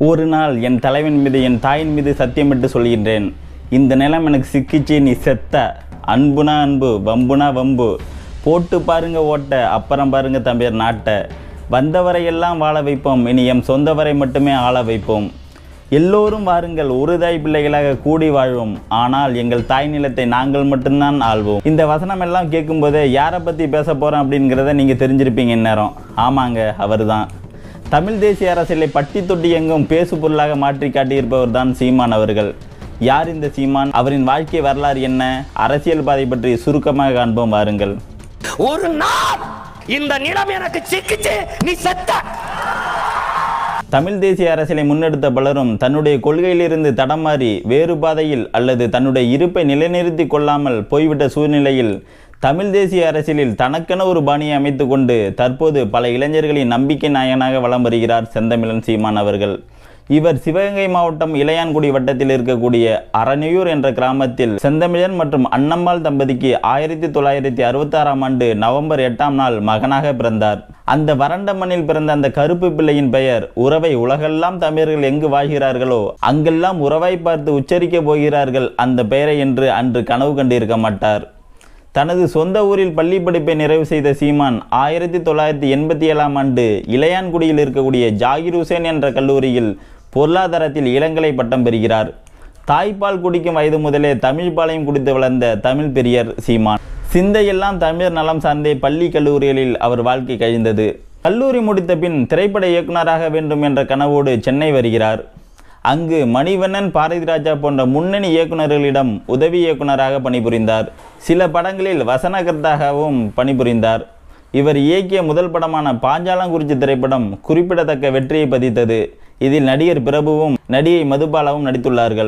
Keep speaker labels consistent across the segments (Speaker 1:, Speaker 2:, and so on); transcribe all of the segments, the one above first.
Speaker 1: ஒரு நாள் என் தலைவன் மீது என் தாயின் மீது சத்தியமிட்டு சொல்கின்றேன் இந்த நிலம் எனக்கு சிக்கிச்சு நீ செத்த அன்புனா அன்பு வம்புனா வம்பு போட்டு பாருங்க ஓட்ட அப்புறம் பாருங்க தம்பியர் நாட்டை வந்தவரையெல்லாம் வாழ வைப்போம் இனி எம் சொந்தவரை மட்டுமே ஆள வைப்போம் எல்லோரும் வாருங்கள் ஒரு தாய் பிள்ளைகளாக கூடி வாழ்வோம் ஆனால் எங்கள் தாய் நிலத்தை நாங்கள் மட்டும்தான் ஆள்வோம் இந்த வசனம் எல்லாம் கேட்கும்போது யாரை பற்றி பேச போகிறோம் அப்படிங்கிறத நீங்கள் தெரிஞ்சிருப்பீங்க இந்நேரம் ஆமாங்க அவர்தான் தமிழ் தேசிய அரசியலை பட்டி தொட்டி எங்கும் பேசு பொருளாக மாற்றி காட்டியிருப்பவர் தான் சீமான் அவர்கள் யார் இந்த சீமான் அவரின் வாழ்க்கை வரலாறு என்ன அரசியல் பாதை பற்றி சுருக்கமாக காண்போம் வாருங்கள்
Speaker 2: ஒரு நாள் இந்த நிலம் எனக்கு சிக்கிச்சு நீ செத்த
Speaker 1: தமிழ் தேசிய அரசியலை முன்னெடுத்த பலரும் தன்னுடைய கொள்கையிலிருந்து தடமாறி வேறு பாதையில் அல்லது தன்னுடைய இருப்பை நிலைநிறுத்தி கொள்ளாமல் போய்விட்ட சூழ்நிலையில் தமிழ் தேசிய அரசியலில் தனக்கென ஒரு பாணியை அமைத்து கொண்டு தற்போது பல இளைஞர்களின் நம்பிக்கை நாயகனாக வலம் வருகிறார் செந்தமிழன் சீமான் அவர்கள் இவர் சிவகங்கை மாவட்டம் இளையான்குடி வட்டத்தில் இருக்கக்கூடிய அரணியூர் என்ற கிராமத்தில் செந்தமிழன் மற்றும் அன்னம்மாள் தம்பதிக்கு ஆயிரத்தி தொள்ளாயிரத்தி அறுபத்தாறாம் ஆண்டு நவம்பர் எட்டாம் நாள் மகனாக பிறந்தார் அந்த வறண்ட மண்ணில் பிறந்த அந்த கருப்பு பிள்ளையின் பெயர் உறவை உலகெல்லாம் தமிழர்கள் எங்கு வாழ்கிறார்களோ அங்கெல்லாம் உறவை பார்த்து உச்சரிக்க போகிறார்கள் அந்த பெயரை என்று அன்று கனவு கண்டிருக்க மாட்டார் தனது சொந்த ஊரில் பள்ளி படிப்பை நிறைவு செய்த சீமான் ஆயிரத்தி தொள்ளாயிரத்தி எண்பத்தி ஏழாம் ஆண்டு இளையான்குடியில் இருக்கக்கூடிய ஜாகிர் ஹுசேன் என்ற கல்லூரியில் பொருளாதாரத்தில் இளங்கலை பட்டம் பெறுகிறார் தாய்ப்பால் குடிக்கும் வயது முதலே தமிழ் பாளையம் குடித்து வளர்ந்த தமிழ் பெரியர் சீமான் சிந்தையெல்லாம் தமிழர் நலம் சார்ந்தே பள்ளி கல்லூரிகளில் அவர் வாழ்க்கை கழிந்தது கல்லூரி முடித்த பின் திரைப்பட இயக்குனராக வேண்டும் என்ற கனவோடு சென்னை வருகிறார் அங்கு மணிவண்ணன் பாரதி ராஜா போன்ற முன்னணி இயக்குநர்களிடம் உதவி இயக்குனராக பணிபுரிந்தார் சில படங்களில் வசனகர்த்தாகவும் பணிபுரிந்தார் இவர் இயக்கிய முதல் படமான பாஞ்சாலங்குறிச்சி திரைப்படம் குறிப்பிடத்தக்க வெற்றியை பதித்தது இதில் நடிகர் பிரபுவும் நடிகை மதுபாலாவும் நடித்துள்ளார்கள்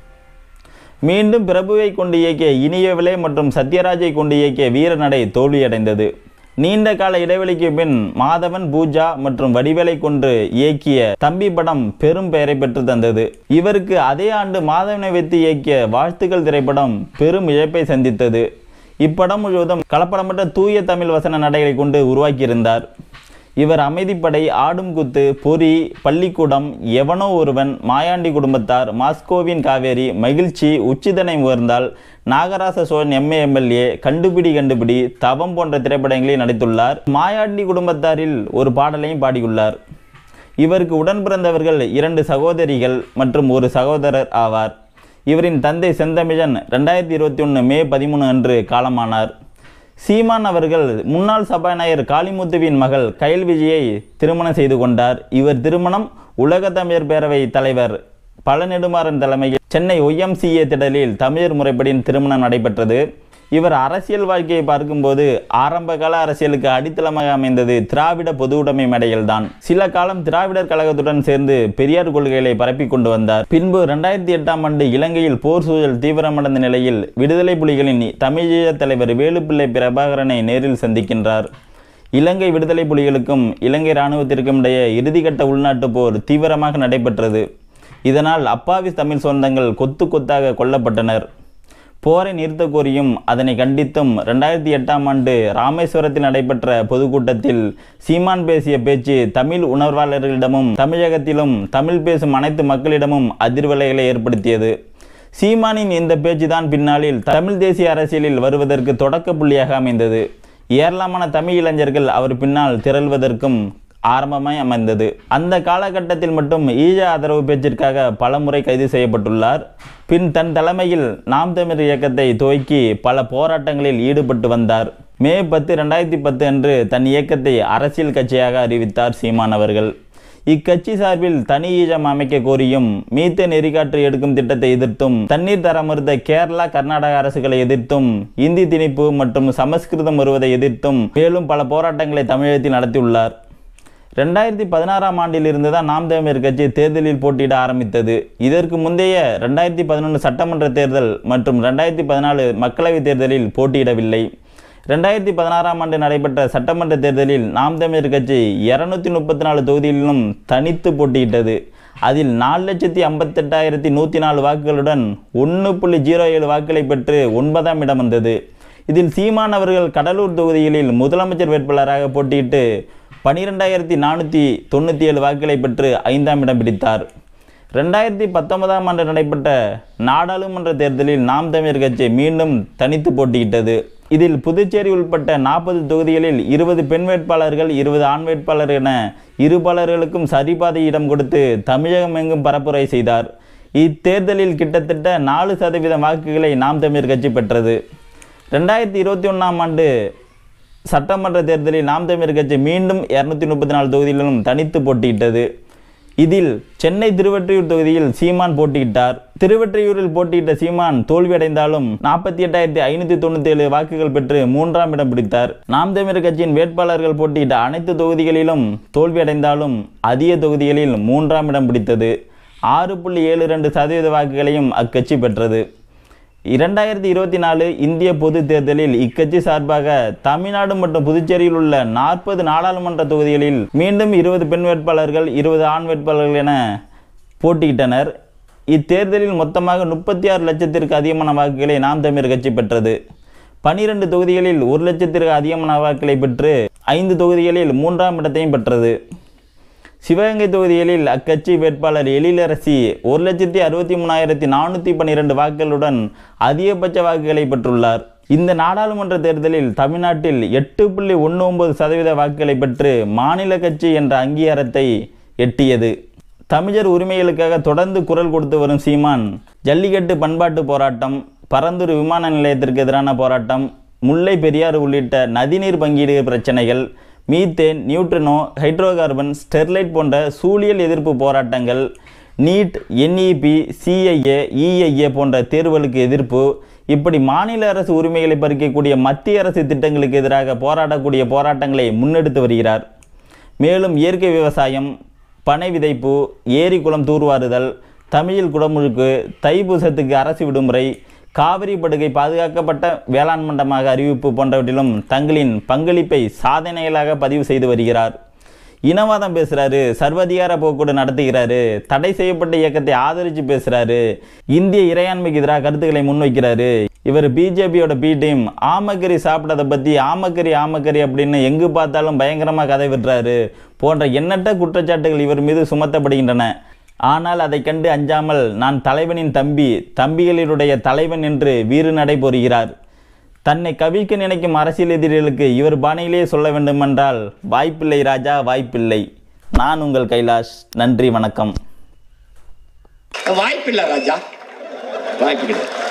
Speaker 1: மீண்டும் பிரபுவை கொண்டு இயக்கிய இனியவிலை மற்றும் சத்யராஜை கொண்டு இயக்கிய வீரநடை தோல்வியடைந்தது நீண்ட கால இடைவெளிக்கு பின் மாதவன் பூஜா மற்றும் வடிவேலை கொண்டு இயக்கிய தம்பி படம் பெரும் பெயரை பெற்று தந்தது இவருக்கு அதே ஆண்டு மாதவனை வைத்து இயக்கிய வாழ்த்துக்கள் திரைப்படம் பெரும் இழப்பை சந்தித்தது இப்படம் முழுவதும் கலப்படமற்ற தூய தமிழ் வசன நடைகளை கொண்டு உருவாக்கியிருந்தார் இவர் அமைதிப்படை ஆடும் குத்து பொறி பள்ளிக்கூடம் எவனோ ஒருவன் மாயாண்டி குடும்பத்தார் மாஸ்கோவின் காவேரி மகிழ்ச்சி உச்சிதனை உயர்ந்தால் நாகராச சோழன் எம்ஏ எம்எல்ஏ கண்டுபிடி கண்டுபிடி தவம் போன்ற திரைப்படங்களில் நடித்துள்ளார் மாயாண்டி குடும்பத்தாரில் ஒரு பாடலையும் பாடியுள்ளார் இவருக்கு உடன் பிறந்தவர்கள் இரண்டு சகோதரிகள் மற்றும் ஒரு சகோதரர் ஆவார் இவரின் தந்தை செந்தமிழன் ரெண்டாயிரத்தி இருபத்தி ஒன்று மே பதிமூணு அன்று காலமானார் சீமான் அவர்கள் முன்னாள் சபாநாயகர் காளிமுத்துவின் மகள் கயல் விஜயை திருமணம் செய்து கொண்டார் இவர் திருமணம் உலக தமிழர் பேரவை தலைவர் பழ நெடுமாறன் தலைமையில் சென்னை ஒய்எம்சிஏ திடலில் தமிழர் முறைப்படி திருமணம் நடைபெற்றது இவர் அரசியல் வாழ்க்கையை பார்க்கும்போது ஆரம்ப கால அரசியலுக்கு அடித்தளமாக அமைந்தது திராவிட பொது உடைமை மேடையில்தான் சில காலம் திராவிடர் கழகத்துடன் சேர்ந்து பெரியார் கொள்கைகளை பரப்பி கொண்டு வந்தார் பின்பு ரெண்டாயிரத்தி எட்டாம் ஆண்டு இலங்கையில் போர் சூழல் தீவிரமடைந்த நிலையில் விடுதலை புலிகளின் தமிழீழ தலைவர் வேலுப்பிள்ளை பிரபாகரனை நேரில் சந்திக்கின்றார் இலங்கை விடுதலை புலிகளுக்கும் இலங்கை இராணுவத்திற்கும் இடையே இறுதிக்கட்ட உள்நாட்டு போர் தீவிரமாக நடைபெற்றது இதனால் அப்பாவி தமிழ் சொந்தங்கள் கொத்து கொத்தாக கொல்லப்பட்டனர் போரை நிறுத்த கோரியும் அதனை கண்டித்தும் ரெண்டாயிரத்தி எட்டாம் ஆண்டு ராமேஸ்வரத்தில் நடைபெற்ற பொதுக்கூட்டத்தில் சீமான் பேசிய பேச்சு தமிழ் உணர்வாளர்களிடமும் தமிழகத்திலும் தமிழ் பேசும் அனைத்து மக்களிடமும் அதிர்வலைகளை ஏற்படுத்தியது சீமானின் இந்த பேச்சுதான் பின்னாளில் தமிழ் தேசிய அரசியலில் வருவதற்கு தொடக்க புள்ளியாக அமைந்தது ஏராளமான தமிழ் இளைஞர்கள் அவர் பின்னால் திரள்வதற்கும் ஆரம்பமாய் அமைந்தது அந்த காலகட்டத்தில் மட்டும் ஈழ ஆதரவு பேச்சிற்காக பலமுறை கைது செய்யப்பட்டுள்ளார் பின் தன் தலைமையில் நாம் தமிழர் இயக்கத்தை துவக்கி பல போராட்டங்களில் ஈடுபட்டு வந்தார் மே பத்து ரெண்டாயிரத்தி பத்து அன்று தன் இயக்கத்தை அரசியல் கட்சியாக அறிவித்தார் சீமான் அவர்கள் இக்கட்சி சார்பில் தனி ஈழம் அமைக்க கோரியும் மீத்தேன் எரிகாற்று எடுக்கும் திட்டத்தை எதிர்த்தும் தண்ணீர் தர மறுத்த கேரளா கர்நாடக அரசுகளை எதிர்த்தும் இந்தி திணிப்பு மற்றும் சமஸ்கிருதம் வருவதை எதிர்த்தும் மேலும் பல போராட்டங்களை தமிழகத்தில் நடத்தியுள்ளார் ரெண்டாயிரத்தி பதினாறாம் ஆண்டிலிருந்து தான் நாம் தமிழர் கட்சி தேர்தலில் போட்டியிட ஆரம்பித்தது இதற்கு முந்தைய ரெண்டாயிரத்தி பதினொன்று சட்டமன்ற தேர்தல் மற்றும் ரெண்டாயிரத்தி பதினாலு மக்களவைத் தேர்தலில் போட்டியிடவில்லை ரெண்டாயிரத்தி பதினாறாம் ஆண்டு நடைபெற்ற சட்டமன்ற தேர்தலில் நாம் தமிழர் கட்சி இரநூத்தி முப்பத்தி நாலு தொகுதிகளிலும் தனித்து போட்டியிட்டது அதில் நாலு லட்சத்தி ஐம்பத்தெட்டாயிரத்தி நூற்றி நாலு வாக்குகளுடன் ஒன்று புள்ளி ஜீரோ ஏழு வாக்குகளை பெற்று ஒன்பதாம் இடம் வந்தது இதில் சீமான் அவர்கள் கடலூர் தொகுதிகளில் முதலமைச்சர் வேட்பாளராக போட்டியிட்டு பனிரெண்டாயிரத்தி நானூற்றி தொண்ணூற்றி ஏழு வாக்குகளை பெற்று ஐந்தாம் இடம் பிடித்தார் ரெண்டாயிரத்தி பத்தொன்பதாம் ஆண்டு நடைபெற்ற நாடாளுமன்ற தேர்தலில் நாம் தமிழர் கட்சி மீண்டும் தனித்து போட்டியிட்டது இதில் புதுச்சேரி உள்பட்ட நாற்பது தொகுதிகளில் இருபது பெண் வேட்பாளர்கள் இருபது ஆண் வேட்பாளர் என இருபாளர்களுக்கும் சரிபாதை இடம் கொடுத்து தமிழகம் எங்கும் பரப்புரை செய்தார் இத்தேர்தலில் கிட்டத்தட்ட நாலு சதவீத வாக்குகளை நாம் தமிழர் கட்சி பெற்றது ரெண்டாயிரத்தி இருபத்தி ஒன்றாம் ஆண்டு சட்டமன்ற தேர்தலில் நாம் தமிழர் கட்சி மீண்டும் இரநூத்தி முப்பத்தி நாலு தொகுதிகளிலும் தனித்து போட்டியிட்டது இதில் சென்னை திருவெற்றியூர் தொகுதியில் சீமான் போட்டியிட்டார் திருவெற்றியூரில் போட்டியிட்ட சீமான் தோல்வியடைந்தாலும் நாற்பத்தி எட்டாயிரத்தி ஐநூற்றி தொண்ணூற்றி ஏழு வாக்குகள் பெற்று மூன்றாம் இடம் பிடித்தார் நாம் தமிழர் கட்சியின் வேட்பாளர்கள் போட்டியிட்ட அனைத்து தொகுதிகளிலும் தோல்வியடைந்தாலும் அதிக தொகுதிகளில் மூன்றாம் இடம் பிடித்தது ஆறு புள்ளி ஏழு ரெண்டு சதவீத வாக்குகளையும் அக்கட்சி பெற்றது இரண்டாயிரத்தி இருபத்தி நாலு இந்திய பொது தேர்தலில் இக்கட்சி சார்பாக தமிழ்நாடு மற்றும் புதுச்சேரியில் உள்ள நாற்பது நாடாளுமன்ற தொகுதிகளில் மீண்டும் இருபது பெண் வேட்பாளர்கள் இருபது ஆண் வேட்பாளர்கள் என போட்டியிட்டனர் இத்தேர்தலில் மொத்தமாக முப்பத்தி ஆறு லட்சத்திற்கு அதிகமான வாக்குகளை நாம் தமிழர் கட்சி பெற்றது பனிரெண்டு தொகுதிகளில் ஒரு லட்சத்திற்கு அதிகமான வாக்குகளை பெற்று ஐந்து தொகுதிகளில் மூன்றாம் இடத்தையும் பெற்றது சிவகங்கை தொகுதிகளில் அக்கட்சி வேட்பாளர் எழிலரசி ஒரு லட்சத்தி அறுபத்தி மூணாயிரத்தி நானூற்றி பன்னிரெண்டு வாக்குகளுடன் அதிகபட்ச வாக்குகளை பெற்றுள்ளார் இந்த நாடாளுமன்ற தேர்தலில் தமிழ்நாட்டில் எட்டு புள்ளி ஒன்று ஒன்பது சதவீத வாக்குகளை பெற்று மாநில கட்சி என்ற அங்கீகாரத்தை எட்டியது தமிழர் உரிமைகளுக்காக தொடர்ந்து குரல் கொடுத்து வரும் சீமான் ஜல்லிக்கட்டு பண்பாட்டு போராட்டம் பரந்தூர் விமான நிலையத்திற்கு எதிரான போராட்டம் முல்லை பெரியாறு உள்ளிட்ட நதிநீர் பங்கீடு பிரச்சனைகள் மீத்தேன் நியூட்ரினோ ஹைட்ரோகார்பன் ஸ்டெர்லைட் போன்ற சூழியல் எதிர்ப்பு போராட்டங்கள் நீட் என்இபி சிஐஏ இஐஏ போன்ற தேர்வுகளுக்கு எதிர்ப்பு இப்படி மாநில அரசு உரிமைகளை பறிக்கக்கூடிய மத்திய அரசு திட்டங்களுக்கு எதிராக போராடக்கூடிய போராட்டங்களை முன்னெடுத்து வருகிறார் மேலும் இயற்கை விவசாயம் பனை விதைப்பு ஏரி குளம் தூர்வாறுதல் தமிழில் குடமுழுக்கு தைப்பூசத்துக்கு அரசு விடுமுறை காவிரி படுகை பாதுகாக்கப்பட்ட வேளாண் மண்டலமாக அறிவிப்பு போன்றவற்றிலும் தங்களின் பங்களிப்பை சாதனைகளாக பதிவு செய்து வருகிறார் இனவாதம் பேசுகிறாரு சர்வதிகார போக்கூடு நடத்துகிறாரு தடை செய்யப்பட்ட இயக்கத்தை ஆதரித்து பேசுகிறாரு இந்திய இறையாண்மைக்கு எதிராக கருத்துக்களை முன்வைக்கிறாரு இவர் பிஜேபியோட பி டீம் ஆமக்கறி சாப்பிட்டதை பற்றி ஆமக்கறி ஆமக்கறி அப்படின்னு எங்கு பார்த்தாலும் பயங்கரமாக கதை விடுறாரு போன்ற எண்ணற்ற குற்றச்சாட்டுகள் இவர் மீது சுமத்தப்படுகின்றன ஆனால் அதை கண்டு அஞ்சாமல் நான் தலைவனின் தம்பி தம்பிகளினுடைய தலைவன் என்று வீறு நடை போறுகிறார் தன்னை கவிழ்க்க நினைக்கும் அரசியல் எதிரிகளுக்கு இவர் பாணியிலேயே சொல்ல வேண்டுமென்றால் வாய்ப்பில்லை ராஜா வாய்ப்பில்லை நான் உங்கள் கைலாஷ் நன்றி வணக்கம்
Speaker 2: வாய்ப்பில்லை ராஜா வாய்ப்பு கிடையாது